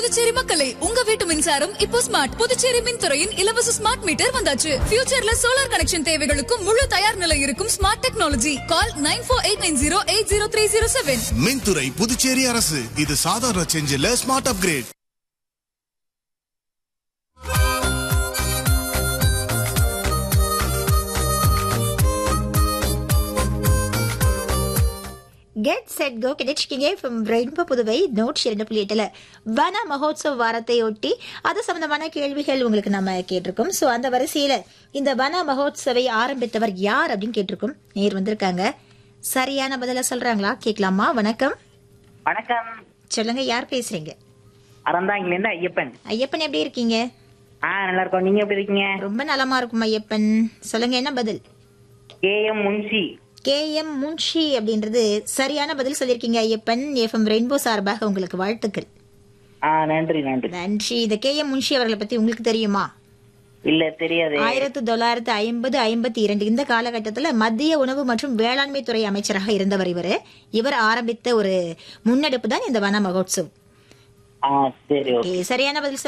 புதுச்சேரி மக்களே உங்க வீட்டு மின்சாரம் இப்போ ஸ்மார்ட் புதுச்சேரி மின்துறையின் இலவச ஸ்மார்ட் மீட்டர் வந்தாச்சு ஃபியூச்சர்ல சோலார் கனெக்ஷன் தேவைகளுக்கும் முழு தயார் நிலை இருக்கும் smart technology call nine four eight nine zero eight zero three zero seven மின்துறை புதுச்சேரி அரசு இது சாதாரண சேஞ்ச் இல்ல smart upgrade get set go கிடைச்சிக்கிங்க ஃப்ரம் ரெயின்போ புதுவை நோட் இரண்டு புள்ளி எட்டுல வன மகோத்சவ் வாரத்தை ஒட்டி அது சம்பந்தமான கேள்விகள் உங்களுக்கு நம்ம கேட்டிருக்கோம் ஸோ அந்த வரிசையில இந்த வன மகோத்சவை ஆரம்பித்தவர் யார் அப்படின்னு கேட்டிருக்கோம் நேர் வந்திருக்காங்க சரியான பதில சொல்றாங்களா கேட்கலாமா வணக்கம் வணக்கம் சொல்லுங்க யார் பேசுறீங்க அறந்தாங்கில இருந்து ஐயப்பன் ஐயப்பன் எப்படி இருக்கீங்க ஆ நல்லா இருக்கோம் நீங்க எப்படி இருக்கீங்க ரொம்ப நலமா இருக்கும் ஐயப்பன் சொல்லுங்க என்ன பதில் K M Munshi K M Munshi அப்படின்றது சரியான பதில் சொல்லியிருக்கீங்க ஐயப்பன் எஃப்எம் ரெயின்போ சார்பாக உங்களுக்கு வாழ்த்துக்கள் ஆ நன்றி நன்றி நன்றி இந்த கே எம் முன்ஷி அவர்களை பத்தி உங்களுக்கு தெரியுமா இல்ல தெரியாது ஆயிரத்தி தொள்ளாயிரத்தி ஐம்பது ஐம்பத்தி இரண்டு இந்த காலகட்டத்தில் மத்திய உணவு மற்றும் வேளாண்மை துறை அமைச்சராக இருந்தவர் இவர் இவர் ஆரம்பித்த ஒரு முன்னெடுப்பு தான் இந்த வன மகோத்சவ் ஆ சரி ஓகே Okay, சரியான பதில்